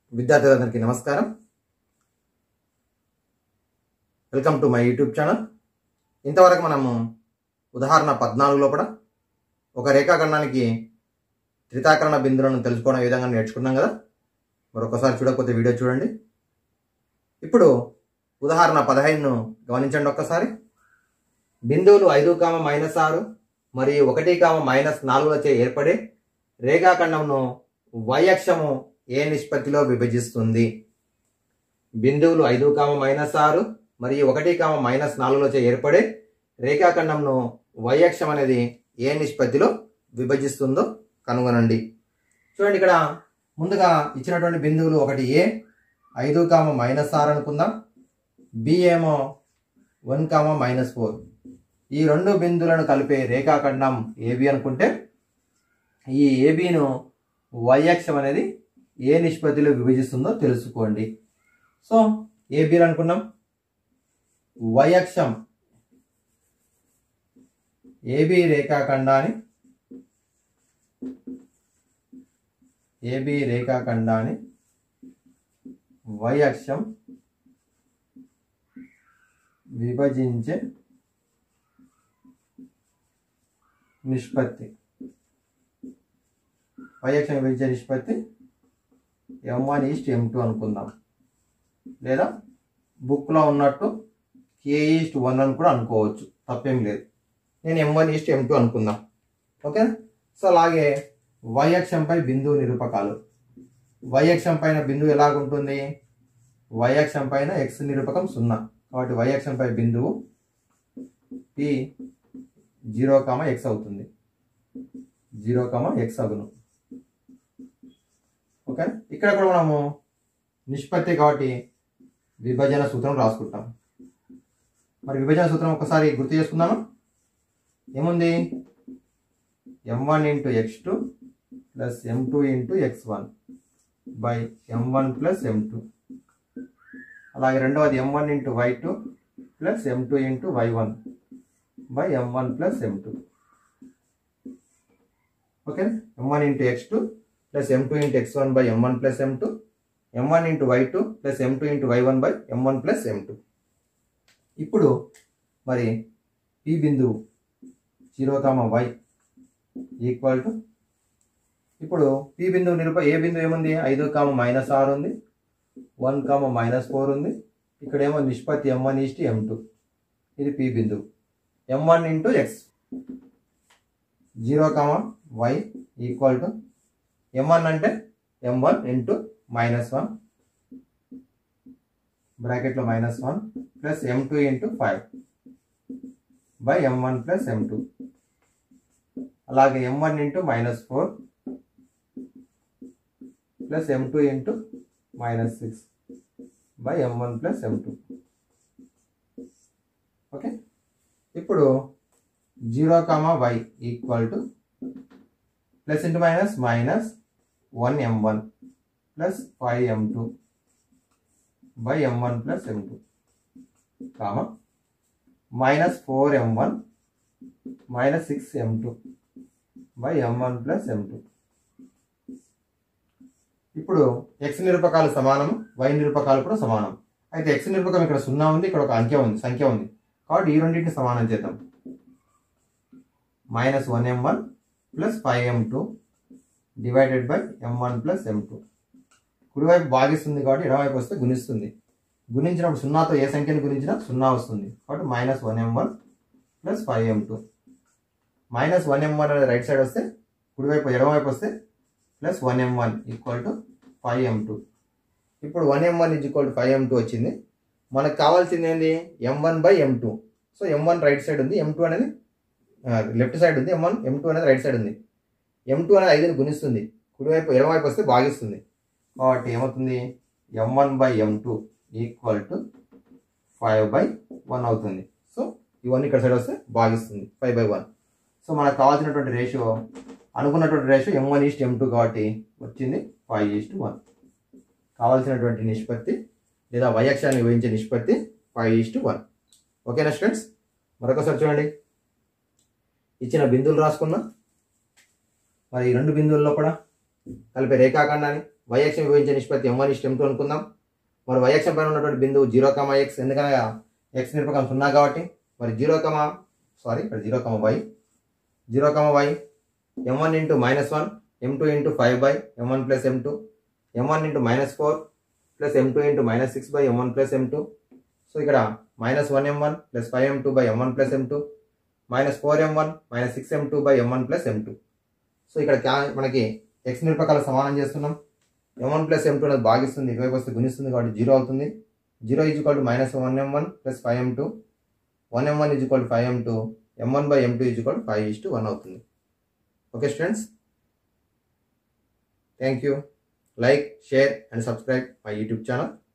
విద్యార్థులందరికీ నమస్కారం welcome to my YouTube channel ఇంతవరకు మనము ఉదాహరణ పద్నాలుగులో కూడా ఒక రేఖాఖండానికి త్రితాకరణ బిందువులను తెలుసుకోవడం ఏ విధంగా నేర్చుకున్నాం కదా మరొకసారి చూడకపోతే వీడియో చూడండి ఇప్పుడు ఉదాహరణ పదహైదును గమనించండి ఒక్కసారి బిందువులు ఐదు కామ మైనస్ ఆరు మరియు ఒకటి కామ మైనస్ నాలుగులచే ఏర్పడే రేఖాఖండంను y అక్షము ఏ నిష్పత్తిలో విభజిస్తుంది బిందువులు ఐదు కామ మైనస్ ఆరు మరియు ఒకటి కామ మైనస్ నాలుగులచే ఏర్పడే రేఖాఖండంను y అక్షం అనేది ఏ నిష్పత్తిలో విభజిస్తుందో కనుగొనండి చూడండి ఇక్కడ ముందుగా ఇచ్చినటువంటి బిందువులు ఒకటి ఏ ఐదు కామ మైనస్ ఆరు అనుకుందాం బి ఏమో వన్ కామ మైనస్ ఫోర్ ఈ రెండు బిందువులను కలిపే రేఖాఖండం ఏబి అనుకుంటే ఈ ఏబిను y అక్షం అనేది ఏ నిష్పత్తిలో విభజిస్తుందో తెలుసుకోండి సో ఏబి అనుకున్నాం y అక్షం ఏబి రేఖాఖండాన్ని ఏబి రేఖాఖండాన్ని y అక్షం విభజించే నిష్పత్తి y అక్షం విభజించే నిష్పత్తి ఎం వన్ ఈస్ట్ ఎం టూ అనుకుందాం లేదా బుక్లో ఉన్నట్టు కే ఈస్ట్ వన్ అని కూడా అనుకోవచ్చు తప్పేం లేదు నేను ఎం వన్ ఈస్ట్ ఎం టూ అనుకుందాం ఓకే సో అలాగే y అక్షంపై బిందువు నిరూపకాలు y అక్షం పైన బిందువు ఎలాగుంటుంది y అక్షం పైన ఎక్స్ నిరూపకం సున్నా కాబట్టి y అక్షంపై బిందువు పి జీరో కామ ఎక్స్ అవుతుంది జీరో కామ ఎక్స్ అగును ఓకే ఇక్కడ కూడా మనము నిష్పత్తి కాబట్టి విభజన సూత్రం రాసుకుంటాం మరి విభజన సూత్రం ఒకసారి గుర్తు చేసుకుందాము ఏముంది m one into x two plus m two into x one by m one plus m two అలాగే రెండవది m one into y two plus m two into y one by m one plus m two okay m one into x two plus m two into x one by m one plus m two m one into y two plus m two into y one by m one plus m two ఇప్పుడు మరి P బిందువు zero comma y equal to ఇప్పుడు P బిందువు నిరూప ఏ బిందువు ఏముంది ఐదు comma minus ఆరు ఉంది వన్ కామ మైనస్ ఫోర్ ఉంది ఇక్కడేమో నిష్పత్తి ఎం వన్ ఈస్ట్ ఎం టూ ఇది పి బిందువు m one into x zero comma y equal to m one అంటే m one into minus one బ్రాకెట్లో minus one plus m two into five by m one plus m two అలాగే m one into minus four plus m two into minus six by m one plus m two okay ఇప్పుడు zero comma y equal to plus into minus minus one m one plus five m two by m one plus m two comma minus four m one minus six m two by m one plus m two ఇప్పుడు x నిరూపకాలు సమానం y నిరూపకాలు కూడా సమానం అయితే X నిరూపకం ఇక్కడ సున్నా ఉంది ఇక్కడ ఒక అంకె ఉంది సంఖ్య ఉంది కాబట్టి ఈ రెండింటిని సమానం చేద్దాం minus one m one plus five m two divided by m one plus m two కుడివైపు భాగిస్తుంది కాబట్టి ఎడమవైపు వస్తే గుణిస్తుంది గుణించినప్పుడు సున్నాతో ఏ సంఖ్యను గుణించినా సున్నా వస్తుంది కాబట్టి minus one m one plus five m two minus one m one అనేది రైట్ సైడ్ వస్తే కుడివైపు ఎడమవైపు వస్తే plus one m one equal to five m two ఇప్పుడు one m one is equal to five m two వచ్చింది మనకు కావాల్సింది ఏంది m one by m two so m one right side ఉంది ఎం టూ అనేది లెఫ్ట్ సైడ్ ఉంది m one m two అనేది right side ఉంది ఎం టూ అనేది ఐదుని గుణిస్తుంది కుడివైపు ఎడమవైపు వస్తే భాగిస్తుంది కాబట్టి ఏమవుతుంది m one by m two equal to five by one అవుతుంది సో ఇవన్నీ ఇక్కడ సైడ్ వస్తే భాగిస్తుంది ఫైవ్ బై వన్ సో మనకు కావాల్సినటువంటి రేషియో అనుకున్నటువంటి రేషియో ఎం వన్ ఈస్ట్ ఎం టూ కాబట్టి వచ్చింది ఫైవ్ ఈస్ట్ వన్ కావాల్సినటువంటి నిష్పత్తి లేదా వైయక్షాన్ని విభజించే నిష్పత్తి ఫైవ్ ఈస్ట్ వన్ ఓకేనా స్టూడెంట్స్ మరొకసారి చూడండి ఇచ్చిన బిందువులు రాసుకున్నా మరి ఈ రెండు బిందువుల్లో కూడా కలిపే రేఖాఖండాన్ని వై అక్షం విభజించే నిష్పత్తి ఎం వన్ ఇష్టం టూ అనుకుందాం మరి వై అక్షం పైన ఉన్నటువంటి బిందువు జీరో కమా ఎక్స్ ఎందుకనగా ఎక్స్ నిరూపకం సున్నా కాబట్టి మరి జీరో కమా సారీ ఇక్కడ zero comma y zero comma y m one into minus one m two into five by m one plus m two m one into minus four plus m two into minus six by m one plus m two so ఇక్కడ minus one m one plus five m two by m one plus m two minus four m one minus six m two by m one plus m two so ఇక్కడ క్యా మనకి x నిరూపకాలు సమానం చేస్తున్నాం m one plus m two అనేది భాగిస్తుంది ఇటువైపు వస్తే గుణిస్తుంది కాబట్టి జీరో అవుతుంది zero is equal to minus one m one plus five m two one m one is equal to five m two m one by m two is equal to five is to one అవుతుంది okay students thank you like share and subscribe my YouTube channel